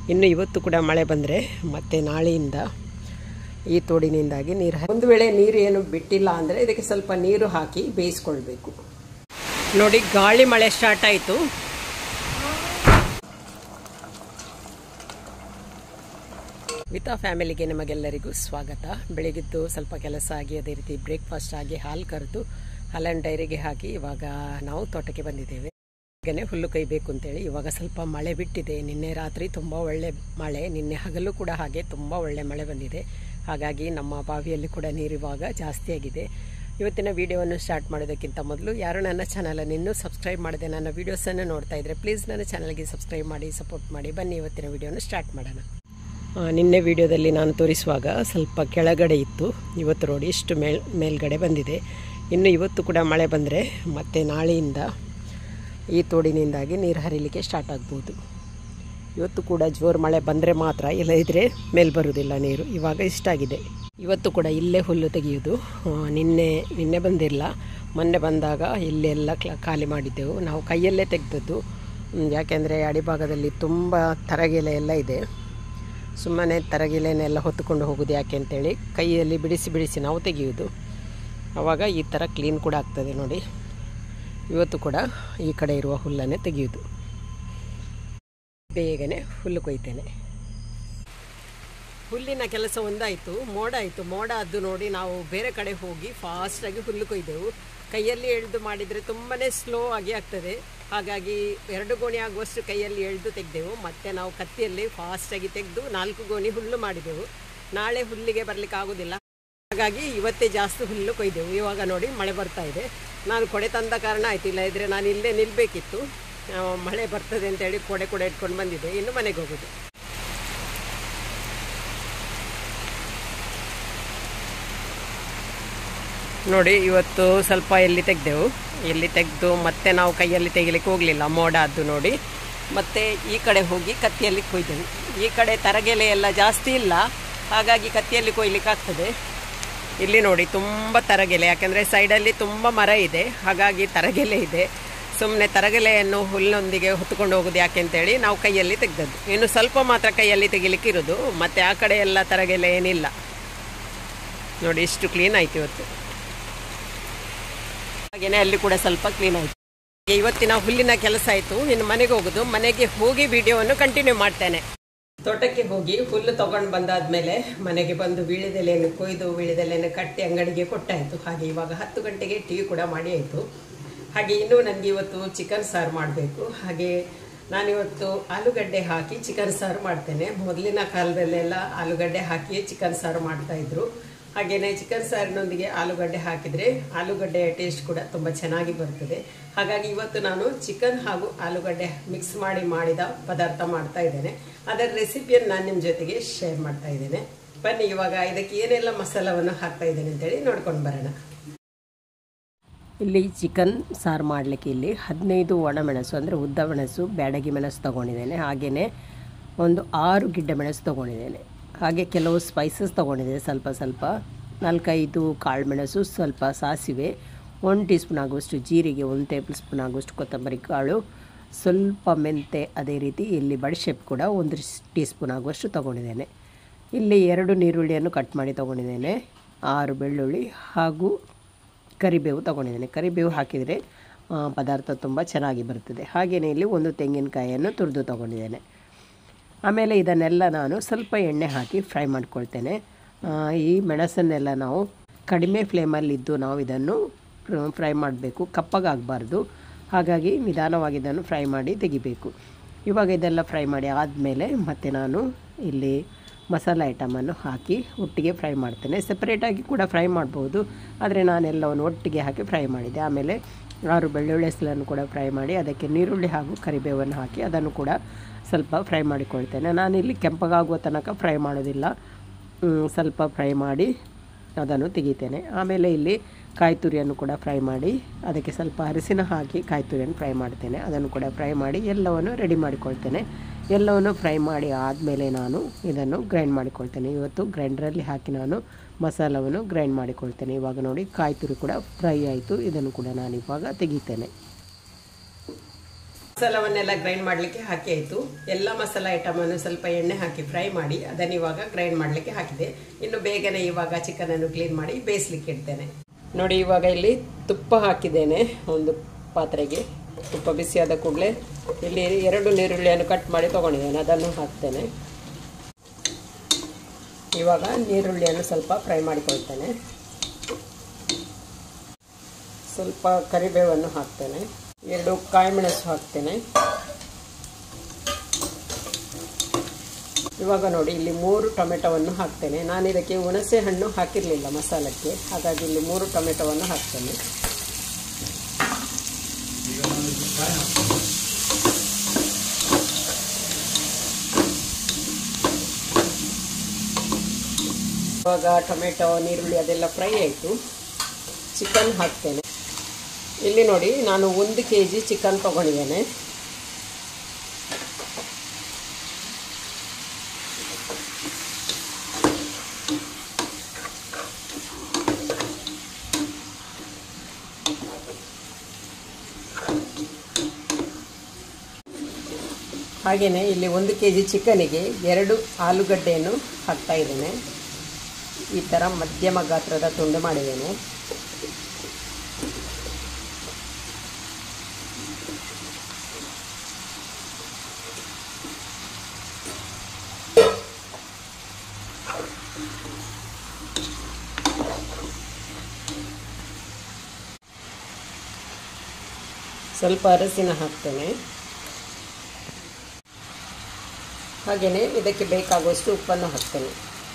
ಇನ್ನು ಇವತ್ತು ಕೂಡ ಮಳೆ ಬಂದರೆ ಮತ್ತೆ ನಾಳೆಯಿಂದ ಈ ತೋಡಿನಿಂದಾಗಿ ನೀರು ಹಾ- ಒಂದು ವೇಳೆ ನೀರು ಏನು ಬಿಟ್ಟಿಲ್ಲ ಅಂದರೆ ಇದಕ್ಕೆ ಸ್ವಲ್ಪ ನೀರು ಹಾಕಿ ಬೇಯಿಸ್ಕೊಳ್ಬೇಕು ನೋಡಿ ಗಾಳಿ ಮಳೆ ಸ್ಟಾರ್ಟ್ ಆಯಿತು ವಿತಾ ಫ್ಯಾಮಿಲಿಗೆ ನಿಮಗೆಲ್ಲರಿಗೂ ಸ್ವಾಗತ ಬೆಳಗಿದ್ದು ಸ್ವಲ್ಪ ಕೆಲಸ ಆಗಿ ಅದೇ ರೀತಿ ಬ್ರೇಕ್ಫಾಸ್ಟ್ ಆಗಿ ಹಾಲು ಕರೆದು ಹಾಲನ್ನು ಡೈರಿಗೆ ಹಾಕಿ ಇವಾಗ ನಾವು ತೋಟಕ್ಕೆ ಬಂದಿದ್ದೇವೆ ಹಾಗೆಯೇ ಹುಲ್ಲು ಕೈಬೇಕು ಅಂತೇಳಿ ಇವಾಗ ಸ್ವಲ್ಪ ಮಳೆ ಬಿಟ್ಟಿದೆ ನಿನ್ನೆ ರಾತ್ರಿ ತುಂಬ ಒಳ್ಳೆ ಮಳೆ ನಿನ್ನೆ ಹಗಲು ಕೂಡ ಹಾಗೆ ತುಂಬ ಒಳ್ಳೆ ಮಳೆ ಬಂದಿದೆ ಹಾಗಾಗಿ ನಮ್ಮ ಬಾವಿಯಲ್ಲಿ ಕೂಡ ನೀರು ಇವಾಗ ಜಾಸ್ತಿ ಆಗಿದೆ ಇವತ್ತಿನ ವಿಡಿಯೋವನ್ನು ಸ್ಟಾರ್ಟ್ ಮಾಡೋದಕ್ಕಿಂತ ಮೊದಲು ಯಾರು ನನ್ನ ಚಾನಲನ್ನು ಇನ್ನೂ ಸಬ್ಸ್ಕ್ರೈಬ್ ಮಾಡದೆ ನನ್ನ ವೀಡಿಯೋಸನ್ನು ನೋಡ್ತಾ ಇದ್ದರೆ ಪ್ಲೀಸ್ ನನ್ನ ಚಾನಲ್ಗೆ ಸಬ್ಸ್ಕ್ರೈಬ್ ಮಾಡಿ ಸಪೋರ್ಟ್ ಮಾಡಿ ಬನ್ನಿ ಇವತ್ತಿನ ವಿಡಿಯೋನ ಸ್ಟಾರ್ಟ್ ಮಾಡೋಣ ಆ, ನಿನ್ನೆ ವಿಡಿಯೋದಲ್ಲಿ ನಾನು ತೋರಿಸುವಾಗ ಸ್ವಲ್ಪ ಕೆಳಗಡೆ ಇತ್ತು ಇವತ್ತು ನೋಡಿ ಇಷ್ಟು ಮೇಲ್ ಮೇಲ್ಗಡೆ ಬಂದಿದೆ ಇನ್ನು ಇವತ್ತು ಕೂಡ ಮಳೆ ಬಂದರೆ ಮತ್ತೆ ನಾಳೆಯಿಂದ ಈ ತೋಡಿನಿಂದಾಗಿ ನೀರು ಹರಿಲಿಕ್ಕೆ ಸ್ಟಾರ್ಟ್ ಆಗ್ಬೋದು ಇವತ್ತು ಕೂಡ ಜೋರು ಮಳೆ ಬಂದರೆ ಮಾತ್ರ ಇಲ್ಲದಿದ್ದರೆ ಮೇಲೆ ಬರುವುದಿಲ್ಲ ನೀರು ಇವಾಗ ಇಷ್ಟಾಗಿದೆ ಇವತ್ತು ಕೂಡ ಇಲ್ಲೇ ಹುಲ್ಲು ತೆಗೆಯೋದು ಆ, ನಿನ್ನೆ ನಿನ್ನೆ ಬಂದಿಲ್ಲ ಮೊನ್ನೆ ಬಂದಾಗ ಇಲ್ಲೆಲ್ಲ ಕ್ಲ ಖಾಲಿ ಮಾಡಿದ್ದೆವು ನಾವು ಕೈಯಲ್ಲೇ ತೆಗೆದದ್ದು ಯಾಕೆಂದರೆ ಅಡಿಭಾಗದಲ್ಲಿ ತುಂಬ ತರಗೆಲೆ ಎಲ್ಲ ಇದೆ ಸುಮ್ಮನೆ ತರಗಿಲೆನೆಲ್ಲ ಹೊತ್ತುಕೊಂಡು ಹೋಗೋದು ಯಾಕೆ ಅಂತೇಳಿ ಕೈಯಲ್ಲಿ ಬಿಡಿಸಿ ಬಿಡಿಸಿ ನಾವು ತೆಗೆಯೋದು ಆವಾಗ ಈ ಥರ ಕ್ಲೀನ್ ಕೂಡ ಆಗ್ತದೆ ನೋಡಿ ಇವತ್ತು ಕೂಡ ಈ ಕಡೆ ಇರುವ ಹುಲ್ಲನ್ನೇ ತೆಗೆಯೋದು ಬೇಗನೆ ಹುಲ್ಲು ಕೊಯ್ತೇನೆ ಹುಲ್ಲಿನ ಕೆಲಸ ಒಂದಾಯಿತು ಮೋಡ ಆಯಿತು ಮೋಡ ಅದು ನೋಡಿ ನಾವು ಬೇರೆ ಕಡೆ ಹೋಗಿ ಫಾಸ್ಟಾಗಿ ಹುಲ್ಲು ಕೊಯ್ದೆವು ಕೈಯಲ್ಲಿ ಎಳೆದು ಮಾಡಿದರೆ ತುಂಬಾ ಸ್ಲೋ ಆಗಿ ಆಗ್ತದೆ ಹಾಗಾಗಿ ಎರಡು ಗೋಣಿ ಆಗುವಷ್ಟು ಕೈಯಲ್ಲಿ ಎಳೆದು ತೆಗೆದೆವು ಮತ್ತೆ ನಾವು ಕತ್ತಿಯಲ್ಲಿ ಫಾಸ್ಟಾಗಿ ತೆಗೆದು ನಾಲ್ಕು ಗೋಣಿ ಹುಲ್ಲು ಮಾಡಿದೆವು ನಾಳೆ ಹುಲ್ಲಿಗೆ ಬರಲಿಕ್ಕೆ ಆಗೋದಿಲ್ಲ ಹಾಗಾಗಿ ಇವತ್ತೇ ಜಾಸ್ತಿ ಹುಲ್ಲು ಕೊಯ್ದೆವು ಇವಾಗ ನೋಡಿ ಮಳೆ ಬರ್ತಾ ಇದೆ ನಾನು ಕೊಡೆ ತಂದ ಕಾರಣ ಆಯ್ತು ಇಲ್ಲ ಇದ್ರೆ ನಾನು ಇಲ್ಲೇ ನಿಲ್ಲಬೇಕಿತ್ತು ಮಳೆ ಬರ್ತದೆ ಅಂತೇಳಿ ಕೊಡೆ ಕೂಡ ಇಟ್ಕೊಂಡು ಬಂದಿದ್ದೆ ಇನ್ನು ಮನೆಗೆ ಹೋಗೋದು ನೋಡಿ ಇವತ್ತು ಸ್ವಲ್ಪ ಎಲ್ಲಿ ತೆಗೆದೆವು ಎಲ್ಲಿ ತೆಗೆದು ಮತ್ತೆ ನಾವು ಕೈಯಲ್ಲಿ ತೆಗಿಲಿಕ್ಕೆ ಹೋಗಲಿಲ್ಲ ಮೋಡ ಅದು ನೋಡಿ ಮತ್ತೆ ಈ ಕಡೆ ಹೋಗಿ ಕತ್ತಿಯಲ್ಲಿ ಕೊಯ್ದೆವು ಈ ಕಡೆ ತರಗೆಲೆ ಎಲ್ಲ ಜಾಸ್ತಿ ಇಲ್ಲ ಹಾಗಾಗಿ ಕತ್ತಿಯಲ್ಲಿ ಕೊಯ್ಲಿಕ್ಕೆ ಆಗ್ತದೆ ಇಲ್ಲಿ ನೋಡಿ ತುಂಬ ತರಗೆಲೆ ಯಾಕೆಂದರೆ ಸೈಡಲ್ಲಿ ತುಂಬ ಮರ ಇದೆ ಹಾಗಾಗಿ ತರಗೆಲೆ ಇದೆ ಸುಮ್ಮನೆ ತರಗೆಲೆಯನ್ನು ಹುಲ್ಲೊಂದಿಗೆ ಹೊತ್ತುಕೊಂಡು ಹೋಗೋದು ಯಾಕೆ ಅಂತೇಳಿ ನಾವು ಕೈಯಲ್ಲಿ ತೆಗೆದದ್ದು ಇನ್ನು ಸ್ವಲ್ಪ ಮಾತ್ರ ಕೈಯಲ್ಲಿ ತೆಗಿಲಿಕ್ಕೆ ಇರೋದು ಮತ್ತೆ ಆ ಕಡೆ ಎಲ್ಲ ತರಗೆಲೆ ಏನಿಲ್ಲ ನೋಡಿ ಇಷ್ಟು ಕ್ಲೀನ್ ಆಯ್ತು ಇವತ್ತು ಹಾಗೇನೆ ಅಲ್ಲಿ ಕೂಡ ಸ್ವಲ್ಪ ಕ್ಲೀನ್ ಆಯಿತು ಇವತ್ತಿನ ಹುಲ್ಲಿನ ಕೆಲಸ ಆಯಿತು ಇನ್ನು ಮನೆಗೆ ಹೋಗೋದು ಮನೆಗೆ ಹೋಗಿ ವಿಡಿಯೋವನ್ನು ಕಂಟಿನ್ಯೂ ಮಾಡ್ತೇನೆ ತೋಟಕ್ಕೆ ಹೋಗಿ ಹುಲ್ಲು ತಗೊಂಡು ಬಂದಾದ್ಮೇಲೆ ಮನೆಗೆ ಬಂದು ವೀಳ್ಯದೆಲೆಯನ್ನು ಕೊಯ್ದು ವೀಳ್ಯದೆಲೆಯನ್ನು ಕಟ್ಟಿ ಅಂಗಡಿಗೆ ಕೊಟ್ಟಾಯಿತು ಹಾಗೆ ಇವಾಗ ಹತ್ತು ಗಂಟೆಗೆ ಟೀ ಕೂಡ ಮಾಡಿ ಆಯಿತು ಹಾಗೆ ಇನ್ನೂ ನನಗೆ ಇವತ್ತು ಚಿಕನ್ ಸಾರು ಮಾಡಬೇಕು ಹಾಗೆ ನಾನಿವತ್ತು ಆಲೂಗಡ್ಡೆ ಹಾಕಿ ಚಿಕನ್ ಸಾರು ಮಾಡ್ತೇನೆ ಮೊದಲಿನ ಕಾಲದಲ್ಲೆಲ್ಲ ಆಲೂಗಡ್ಡೆ ಹಾಕಿ ಚಿಕನ್ ಸಾರು ಮಾಡ್ತಾ ಇದ್ರು ಹಾಗೆಯೇ ಚಿಕನ್ ಸಾರಿನೊಂದಿಗೆ ಆಲೂಗಡ್ಡೆ ಹಾಕಿದರೆ ಆಲೂಗಡ್ಡೆಯ ಟೇಸ್ಟ್ ಕೂಡ ತುಂಬ ಚೆನ್ನಾಗಿ ಬರ್ತದೆ ಹಾಗಾಗಿ ಇವತ್ತು ನಾನು ಚಿಕನ್ ಹಾಗೂ ಆಲೂಗಡ್ಡೆ ಮಿಕ್ಸ್ ಮಾಡಿ ಮಾಡಿದ ಪದಾರ್ಥ ಮಾಡ್ತಾ ಇದ್ದೇನೆ ಅದರ ರೆಸಿಪಿಯನ್ನು ನಾನು ನಿಮ್ಮ ಜೊತೆಗೆ ಶೇರ್ ಮಾಡ್ತಾ ಇದ್ದೇನೆ ಬನ್ನಿ ಇವಾಗ ಇದಕ್ಕೆ ಏನೆಲ್ಲ ಮಸಾಲವನ್ನು ಹಾಕ್ತಾ ಇದ್ದೇನೆ ಅಂತೇಳಿ ನೋಡ್ಕೊಂಡು ಬರೋಣ ಇಲ್ಲಿ ಚಿಕನ್ ಸಾರು ಮಾಡಲಿಕ್ಕೆ ಇಲ್ಲಿ ಹದಿನೈದು ಒಣಮೆಣಸು ಅಂದರೆ ಉದ್ದ ಮೆಣಸು ಬ್ಯಾಡಗಿ ಮೆಣಸು ತೊಗೊಂಡಿದ್ದೇನೆ ಹಾಗೆಯೇ ಒಂದು ಆರು ಗಿಡ್ಡೆ ಮೆಣಸು ತೊಗೊಂಡಿದ್ದೇನೆ ಹಾಗೆ ಕೆಲವು ಸ್ಪೈಸಸ್ ತೊಗೊಂಡಿದ್ದೇನೆ ಸ್ವಲ್ಪ ಸ್ವಲ್ಪ ನಾಲ್ಕೈದು ಕಾಳು ಮೆಣಸು ಸ್ವಲ್ಪ ಸಾಸಿವೆ ಒಂದು ಟೀ ಸ್ಪೂನ್ ಆಗುವಷ್ಟು ಜೀರಿಗೆ ಒಂದು ಟೇಬಲ್ ಸ್ಪೂನ್ ಆಗುವಷ್ಟು ಕೊತ್ತಂಬರಿ ಕಾಳು ಸ್ವಲ್ಪ ಮೆಂತೆ ಅದೇ ರೀತಿ ಇಲ್ಲಿ ಬಡಿಶೆಪ್ ಕೂಡ ಒಂದು ಟೀ ಸ್ಪೂನ್ ಆಗುವಷ್ಟು ತೊಗೊಂಡಿದ್ದೇನೆ ಇಲ್ಲಿ ಎರಡು ನೀರುಳ್ಳಿಯನ್ನು ಕಟ್ ಮಾಡಿ ತೊಗೊಂಡಿದ್ದೇನೆ ಆರು ಬೆಳ್ಳುಳ್ಳಿ ಹಾಗೂ ಕರಿಬೇವು ತೊಗೊಂಡಿದ್ದೇನೆ ಕರಿಬೇವು ಹಾಕಿದರೆ ಆ, ಪದಾರ್ಥ ತುಂಬ ಚೆನ್ನಾಗಿ ಬರ್ತದೆ ಹಾಗೆಯೇ ಇಲ್ಲಿ ಒಂದು ತೆಂಗಿನಕಾಯಿಯನ್ನು ತುರಿದು ತೊಗೊಂಡಿದ್ದೇನೆ ಆಮೇಲೆ ಇದನ್ನೆಲ್ಲ ನಾನು ಸ್ವಲ್ಪ ಎಣ್ಣೆ ಹಾಕಿ ಫ್ರೈ ಮಾಡ್ಕೊಳ್ತೇನೆ ಆ, ಈ ಮೆಣಸನ್ನೆಲ್ಲ ನಾವು ಕಡಿಮೆ ಫ್ಲೇಮಲ್ಲಿದ್ದು ನಾವು ಇದನ್ನು ಫ್ರೈ ಮಾಡಬೇಕು ಕಪ್ಪಗಾಗಬಾರ್ದು ಹಾಗಾಗಿ ನಿಧಾನವಾಗಿ ಇದನ್ನು ಫ್ರೈ ಮಾಡಿ ತೆಗಿಬೇಕು ಇವಾಗ ಇದೆಲ್ಲ ಫ್ರೈ ಮಾಡಿ ಆದಮೇಲೆ ಮತ್ತೆ ನಾನು ಇಲ್ಲಿ ಮಸಾಲೆ ಐಟಮನ್ನು ಹಾಕಿ ಒಟ್ಟಿಗೆ ಫ್ರೈ ಮಾಡ್ತೇನೆ ಸೆಪ್ರೇಟಾಗಿ ಕೂಡ ಫ್ರೈ ಮಾಡ್ಬೋದು ಆದರೆ ನಾನೆಲ್ಲವನ್ನು ಒಟ್ಟಿಗೆ ಹಾಕಿ ಫ್ರೈ ಮಾಡಿದೆ ಆಮೇಲೆ ಆರು ಬೆಳ್ಳುಳ್ಳಿ ಹೆಸಲನ್ನು ಕೂಡ ಫ್ರೈ ಮಾಡಿ ಅದಕ್ಕೆ ನೀರುಳ್ಳಿ ಹಾಗೂ ಕರಿಬೇವನ್ನು ಹಾಕಿ ಅದನ್ನು ಕೂಡ ಸ್ವಲ್ಪ ಫ್ರೈ ಮಾಡಿಕೊಳ್ತೇನೆ ನಾನಿಲ್ಲಿ ಕೆಂಪಗಾಗುವ ತನಕ ಫ್ರೈ ಮಾಡೋದಿಲ್ಲ ಮ್, ಸ್ವಲ್ಪ ಫ್ರೈ ಮಾಡಿ ಅದನ್ನು ತೆಗಿತೇನೆ ಆಮೇಲೆ ಇಲ್ಲಿ ಕಾಯಿ ತುರಿಯನ್ನು ಕೂಡ ಫ್ರೈ ಮಾಡಿ ಅದಕ್ಕೆ ಸ್ವಲ್ಪ ಅರಿಶಿನ ಹಾಕಿ ಕಾಯಿ ತುರಿಯನ್ನು ಫ್ರೈ ಮಾಡ್ತೇನೆ ಅದನ್ನು ಕೂಡ ಫ್ರೈ ಮಾಡಿ ಎಲ್ಲವನ್ನು ರೆಡಿ ಮಾಡಿಕೊಳ್ತೇನೆ ಎಲ್ಲವನ್ನು ಫ್ರೈ ಮಾಡಿ ಆದಮೇಲೆ ನಾನು ಇದನ್ನು ಗ್ರೈಂಡ್ ಮಾಡಿಕೊಳ್ತೇನೆ ಇವತ್ತು ಗ್ರೈಂಡ್ರಲ್ಲಿ ಹಾಕಿ ನಾನು ಮಸಾಲವನ್ನು ಗ್ರೈಂಡ್ ಮಾಡಿಕೊಳ್ತೇನೆ ಇವಾಗ ನೋಡಿ ಕಾಯಿ ತುರಿ ಕೂಡ ಫ್ರೈ ಆಯಿತು ಇದನ್ನು ಕೂಡ ನಾನು ಇವಾಗ ತೆಗಿತೇನೆ ಮಸಾಲವನ್ನೆಲ್ಲ ಗ್ರೈಂಡ್ ಮಾಡಲಿಕ್ಕೆ ಹಾಕಿ ಆಯಿತು ಎಲ್ಲ ಮಸಾಲ ಐಟಮನ್ನು ಸ್ವಲ್ಪ ಎಣ್ಣೆ ಹಾಕಿ ಫ್ರೈ ಮಾಡಿ ಅದನ್ನು ಇವಾಗ ಗ್ರೈಂಡ್ ಮಾಡಲಿಕ್ಕೆ ಹಾಕಿದೆ ಇನ್ನು ಬೇಗನೆ ಇವಾಗ ಚಿಕನನ್ನು ಕ್ಲೀನ್ ಮಾಡಿ ಬೇಯಿಸ್ಲಿಕ್ಕೆ ಇಡ್ತೇನೆ ನೋಡಿ ಇವಾಗ ಇಲ್ಲಿ ತುಪ್ಪ ಹಾಕಿದ್ದೇನೆ ಒಂದು ಪಾತ್ರೆಗೆ ತುಪ್ಪ ಬಿಸಿಯಾದ ಕೂಡಲೇ ಇಲ್ಲಿ ಎರಡು ನೀರುಳ್ಳಿಯನ್ನು ಕಟ್ ಮಾಡಿ ತೊಗೊಂಡಿದ್ದೇನೆ ಅದನ್ನು ಹಾಕ್ತೇನೆ ಇವಾಗ ನೀರುಳ್ಳಿಯನ್ನು ಸ್ವಲ್ಪ ಫ್ರೈ ಮಾಡಿಕೊಳ್ತೇನೆ ಸ್ವಲ್ಪ ಕರಿಬೇವನ್ನು ಹಾಕ್ತೇನೆ ಎರಡು ಕಾಯಿ ಮೆಣಸು ಹಾಕ್ತೇನೆ ಇವಾಗ ನೋಡಿ ಇಲ್ಲಿ ಮೂರು ಟೊಮೆಟೊವನ್ನು ಹಾಕ್ತೇನೆ ನಾನು ಇದಕ್ಕೆ ಹುಣಸೆ ಹಣ್ಣು ಹಾಕಿರಲಿಲ್ಲ ಮಸಾಲಕ್ಕೆ ಹಾಗಾಗಿ ಇಲ್ಲಿ ಮೂರು ಟೊಮೆಟೊವನ್ನು ಹಾಕ್ತೇನೆ ಇವಾಗ ಟೊಮೆಟೊ ನೀರುಳ್ಳಿ ಅದೆಲ್ಲ ಫ್ರೈ ಆಯಿತು ಚಿಕನ್ ಹಾಕ್ತೇನೆ ಇಲ್ಲಿ ನೋಡಿ ನಾನು ಒಂದು ಕೆ ಜಿ ಚಿಕನ್ ತೊಗೊಂಡಿದ್ದೇನೆ ಹಾಗೆಯೇ ಇಲ್ಲಿ ಒಂದು ಕೆ ಜಿ ಚಿಕನಿಗೆ ಎರಡು ಆಲೂಗಡ್ಡೆಯನ್ನು ಹಾಕ್ತಾ ಇದ್ದೇನೆ ಈ ಥರ ಮಧ್ಯಮ ಗಾತ್ರದ ತುಂಡು ಮಾಡಿದ್ದೇನೆ ಸ್ವಲ್ಪ ಅರಸಿನ ಹಾಕ್ತೇನೆ ಹಾಗೆಯೇ ಇದಕ್ಕೆ ಬೇಕಾಗುವಷ್ಟು ಉಪ್ಪನ್ನು ಹಾಕ್ತೇನೆ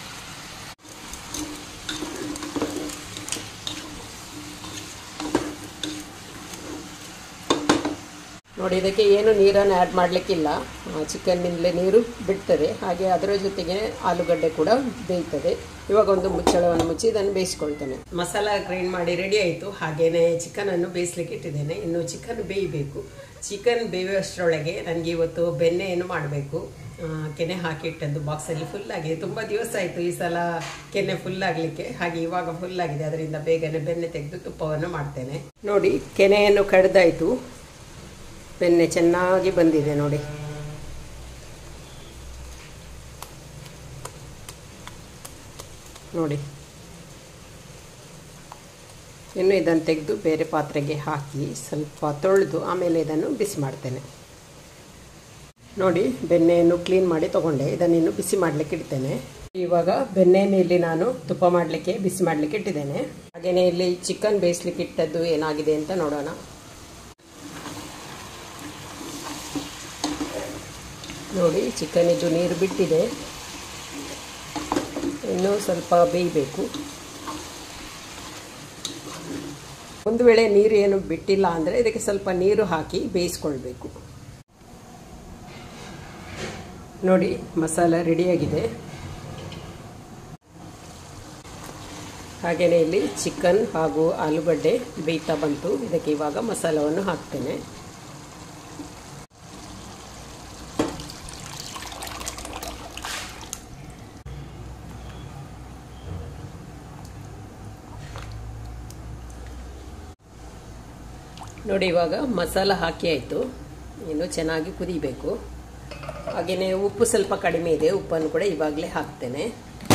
ನೋಡಿ ಇದಕ್ಕೆ ಏನು ನೀರನ್ನು ಆ್ಯಡ್ ಮಾಡಲಿಕ್ಕಿಲ್ಲ ಚಿಕನ್ನಿಂದಲೇ ನೀರು ಬಿಡ್ತದೆ ಹಾಗೆ ಅದರ ಜೊತೆಗೆ ಆಲೂಗಡ್ಡೆ ಕೂಡ ಬೇಯ್ತದೆ ಇವಾಗ ಒಂದು ಮುಚ್ಚಳವನ್ನು ಮುಚ್ಚಿ ಇದನ್ನು ಬೇಯಿಸ್ಕೊಳ್ತೇನೆ ಮಸಾಲ ಗ್ರೈಂಡ್ ಮಾಡಿ ರೆಡಿ ಆಯಿತು ಹಾಗೆಯೇ ಚಿಕನನ್ನು ಬೇಯಿಸ್ಲಿಕ್ಕೆ ಇಟ್ಟಿದ್ದೇನೆ ಇನ್ನು ಚಿಕನ್ ಬೇಯಬೇಕು ಚಿಕನ್ ಬೇಯುವಷ್ಟರೊಳಗೆ ನನಗೆ ಇವತ್ತು ಬೆಣ್ಣೆಯನ್ನು ಮಾಡಬೇಕು ಕೆನೆ ಹಾಕಿಟ್ಟದ್ದು ಬಾಕ್ಸಲ್ಲಿ ಫುಲ್ ಆಗಿದೆ ತುಂಬ ದಿವಸ ಆಯಿತು ಈ ಸಲ ಕೆನೆ ಫುಲ್ ಆಗಲಿಕ್ಕೆ ಹಾಗೆ ಇವಾಗ ಫುಲ್ ಆಗಿದೆ ಅದರಿಂದ ಬೇಗನೆ ಬೆಣ್ಣೆ ತೆಗೆದು ತುಪ್ಪವನ್ನು ಮಾಡ್ತೇನೆ ನೋಡಿ ಕೆನೆಯನ್ನು ಕಡ್ದಾಯಿತು ಬೆಣ್ಣೆ ಚೆನ್ನಾಗಿ ಬಂದಿದೆ ನೋಡಿ ನೋಡಿ ಇನ್ನು ಇದನ್ನು ತೆಗೆದು ಬೇರೆ ಪಾತ್ರೆಗೆ ಹಾಕಿ ಸ್ವಲ್ಪ ತೊಳೆದು ಆಮೇಲೆ ಇದನ್ನು ಬಿಸಿ ಮಾಡ್ತೇನೆ ನೋಡಿ ಬೆಣ್ಣೆಯನ್ನು ಕ್ಲೀನ್ ಮಾಡಿ ತಗೊಂಡೆ ಇದನ್ನು ಇನ್ನು ಬಿಸಿ ಮಾಡಲಿಕ್ಕೆ ಇಡ್ತೇನೆ ಇವಾಗ ಬೆಣ್ಣೆಯನ್ನು ಇಲ್ಲಿ ನಾನು ತುಪ್ಪ ಮಾಡಲಿಕ್ಕೆ ಬಿಸಿ ಮಾಡಲಿಕ್ಕೆ ಇಟ್ಟಿದ್ದೇನೆ ಹಾಗೆಯೇ ಇಲ್ಲಿ ಚಿಕನ್ ಬೇಯಿಸ್ಲಿಕ್ಕೆ ಇಟ್ಟದ್ದು ಏನಾಗಿದೆ ಅಂತ ನೋಡೋಣ ನೋಡಿ ಚಿಕನ್ ಇದು ನೀರು ಬಿಟ್ಟಿದೆ ಇನ್ನೂ ಸ್ವಲ್ಪ ಬೇಯಬೇಕು ಒಂದು ವೇಳೆ ನೀರು ಏನು ಬಿಟ್ಟಿಲ್ಲ ಅಂದರೆ ಇದಕ್ಕೆ ಸ್ವಲ್ಪ ನೀರು ಹಾಕಿ ಬೇಯಿಸ್ಕೊಳ್ಬೇಕು ನೋಡಿ ಮಸಾಲ ರೆಡಿಯಾಗಿದೆ ಹಾಗೆಯೇ ಇಲ್ಲಿ ಚಿಕನ್ ಹಾಗೂ ಆಲೂಗಡ್ಡೆ ಬೇಯ್ತಾ ಬಂತು ಇದಕ್ಕೆ ಇವಾಗ ಮಸಾಲವನ್ನು ಹಾಕ್ತೇನೆ ನೋಡಿ ಇವಾಗ ಮಸಾಲ ಹಾಕಿ ಆಯಿತು ಇನ್ನು ಚೆನ್ನಾಗಿ ಕುದಿಬೇಕು ಹಾಗೆಯೇ ಉಪ್ಪು ಸ್ವಲ್ಪ ಕಡಿಮೆ ಇದೆ ಉಪ್ಪನ್ನು ಕೂಡ ಇವಾಗಲೇ ಹಾಕ್ತೇನೆ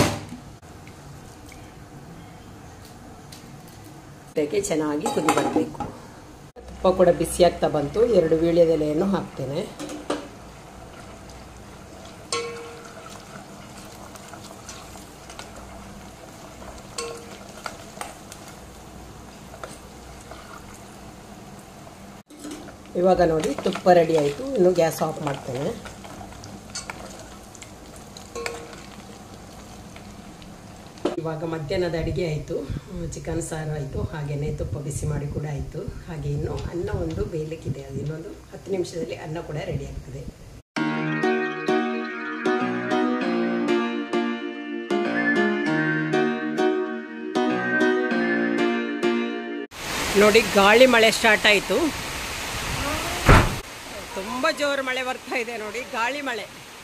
ಇದಕ್ಕೆ ಚೆನ್ನಾಗಿ ಕುದಿ ಬರಬೇಕು ತುಪ್ಪ ಕೂಡ ಬಿಸಿ ಆಗ್ತಾ ಬಂತು ಎರಡು ವೀಳ್ಯದೆಲೆಯನ್ನು ಹಾಕ್ತೇನೆ ಇವಾಗ ನೋಡಿ ತುಪ್ಪ ರೆಡಿ ಆಯಿತು ಇನ್ನು ಗ್ಯಾಸ್ ಆಫ್ ಮಾಡ್ತೇನೆ ಇವಾಗ ಮಧ್ಯಾಹ್ನದ ಅಡುಗೆ ಆಯಿತು ಚಿಕನ್ ಸಾರು ಆಯಿತು ಹಾಗೆಯೇ ತುಪ್ಪ ಬಿಸಿ ಮಾಡಿ ಕೂಡ ಆಯಿತು ಹಾಗೆ ಇನ್ನು ಅನ್ನ ಒಂದು ಬೇಯಲಿಕ್ಕಿದೆ ಅದು ಇನ್ನೊಂದು ಹತ್ತು ನಿಮಿಷದಲ್ಲಿ ಅನ್ನ ಕೂಡ ರೆಡಿ ಆಗ್ತದೆ ನೋಡಿ ಗಾಳಿ ಮಳೆ ಸ್ಟಾರ್ಟ್ ಆಯಿತು ತುಂಬ ಜೋರು ಮಳೆ ಬರ್ತಾ ಇದೆ ನೋಡಿ ಗಾಳಿ ಮಳೆ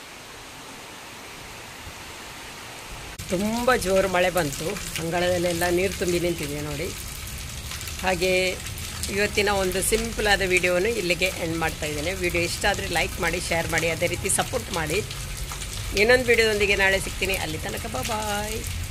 ತುಂಬ ಜೋರು ಮಳೆ ಬಂತು ಅಂಗಳದಲ್ಲೆಲ್ಲ ನೀರು ತುಂಬಿ ನಿಂತಿದೆ ನೋಡಿ ಹಾಗೆ ಇವತ್ತಿನ ಒಂದು ಸಿಂಪಲ್ ಆದ ವಿಡಿಯೋವನ್ನು ಇಲ್ಲಿಗೆ ಎಂಡ್ ಮಾಡ್ತಾ ಇದ್ದೇನೆ ವಿಡಿಯೋ ಇಷ್ಟ ಆದರೆ ಲೈಕ್ ಮಾಡಿ ಶೇರ್ ಮಾಡಿ ಅದೇ ರೀತಿ ಸಪೋರ್ಟ್ ಮಾಡಿ ಇನ್ನೊಂದು ವಿಡಿಯೋದೊಂದಿಗೆ ನಾಳೆ ಸಿಗ್ತೀನಿ ಅಲ್ಲಿ ತನಕ ಬಾಯ್